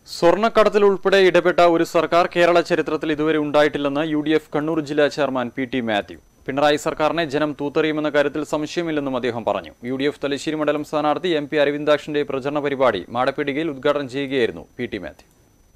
സ്വർണ്ണക്കടത്തിൽ ഉൾപ്പെടെ ഇടപെട്ട ഒരു സർക്കാർ കേരള ചരിത്രത്തിൽ ഇതുവരെ ഉണ്ടായിട്ടില്ലെന്ന് യു ഡി എഫ് കണ്ണൂർ ജില്ലാ chairman P T Mathew Pinarayi സർക്കാരിനെ ജനം തൂത്തെറിയുമെന്ന കാര്യത്തിൽ സംശയമില്ലെന്നും അദ്ദേഹം പറഞ്ഞു യു ഡി എഫ് തലശ്ശേരി മണ്ഡലം സ്ഥാനാർത്ഥി എം പി അരവിന്ദാക്ഷന്റെ പ്രചരണ പരിപാടി മാടപ്പീടികയിൽ ഉദ്ഘാടനം ചെയ്യുകയായിരുന്നു പി ടി മാത്യു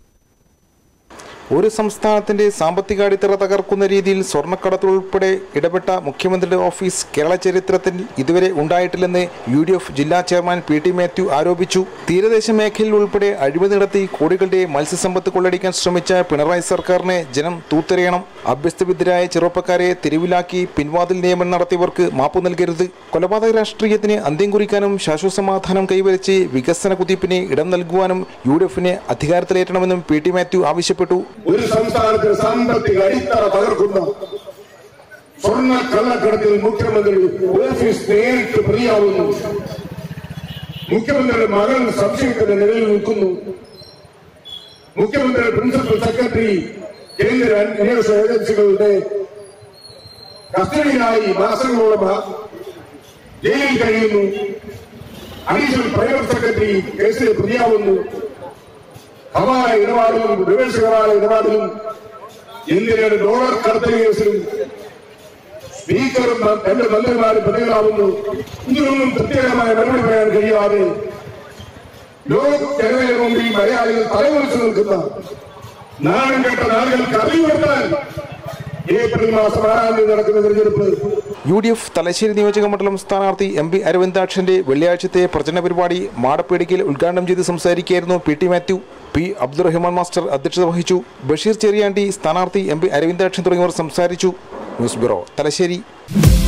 ഒരു സംസ്ഥാനത്തിന്റെ സാമ്പത്തിക അടിത്തറ തകർക്കുന്ന രീതിയിൽ സ്വർണ്ണക്കടത്ത് ഉൾപ്പെടെ ഇടപെട്ട മുഖ്യമന്ത്രിയുടെ ഓഫീസ് കേരള ചരിത്രത്തിൽ ഇതുവരെ ഉണ്ടായിട്ടില്ലെന്ന് യു ഡി എഫ് ജില്ലാ ചെയർമാൻ പി ടി മാത്യു ആരോപിച്ചു തീരദേശ മേഖലയിൽ ഉൾപ്പെടെ അഴിമതി നടത്തി കോടികളുടെ മത്സ്യസമ്പത്ത് കൊള്ളടിക്കാൻ ശ്രമിച്ച പിണറായി സർക്കാരിനെ ജനം തൂത്തെറിയണം അഭ്യസ്തവിദ്യരായ ചെറുപ്പക്കാരെ തെരുവിലാക്കി പിൻവാതിൽ നിയമനം നടത്തിയവർക്ക് മാപ്പ് നൽകരുത് കൊലപാതക രാഷ്ട്രീയത്തിന് അന്ത്യം കുറിക്കാനും ശാശ്വത സമാധാനം കൈവരിച്ച് വികസന കുതിപ്പിന് ഇടം നൽകുവാനും യു ഡി എഫിനെ അധികാരത്തിലേറ്റണമെന്നും പി ടി മാത്യു ആവശ്യപ്പെട്ടു ഒരു സംസ്ഥാനത്തിന് സാമ്പത്തിക അടിത്തറ തകർക്കുന്ന സ്വർണ്ണ കള്ളക്കടത്തിൽ മുഖ്യമന്ത്രി ഓഫീസ് നേരിട്ട് പ്രതിയാവുന്നു മുഖ്യമന്ത്രിയുടെ മകൻ സംശയത്തിന്റെ നിലയിൽ നിൽക്കുന്നു മുഖ്യമന്ത്രിയുടെ പ്രിൻസിപ്പൽ സെക്രട്ടറി കേന്ദ്ര അന്വേഷണ ഏജൻസികളുടെ കസ്റ്റഡിയിലായി മാസങ്ങളോളം ജയിലിൽ കഴിയുന്നു അഡീഷണൽ പ്രൈവറ്റ് സെക്രട്ടറി കേസിൽ പ്രതിയാവുന്നു ഹവാല ഇടപാടിലും റിവേഴ്സ് ഹവാല ഇടപാടിലും ഇന്ത്യയുടെ ഡോളർ കടത്തൽ കേസിലും സ്പീക്കറും രണ്ട് മന്ത്രിമാരും പ്രതികളാവുന്നു ഇതിനൊന്നും പ്രത്യേകമായ മറുപടി പറയാൻ കഴിയാതെ ലോക ജനതയുടെ മുമ്പിൽ മലയാളികൾ തലമുറിച്ചു നിൽക്കുന്ന നാണം കേട്ട നാളുകൾക്ക് അറിവുകൊടുത്താൽ ഏപ്രിൽ മാസം ആറാം തീയതി നടക്കുന്ന തെരഞ്ഞെടുപ്പ് യു ഡി എഫ് തലശ്ശേരി നിയോജക മണ്ഡലം സ്ഥാനാർത്ഥി എം പി അരവിന്ദാക്ഷന്റെ വെള്ളിയാഴ്ചത്തെ പ്രചരണ പരിപാടി മാടപ്പേടിക്കയിൽ ഉദ്ഘാടനം ചെയ്ത് സംസാരിക്കുകയായിരുന്നു P T Mathew P Abdurahman master അധ്യക്ഷത വഹിച്ചു ബഷീർ ചെറിയാണ്ടി സ്ഥാനാർത്ഥി എം പി അരവിന്ദാക്ഷൻ തുടങ്ങിയവർ സംസാരിച്ചു ന്യൂസ് ബ്യൂറോ തലശ്ശേരി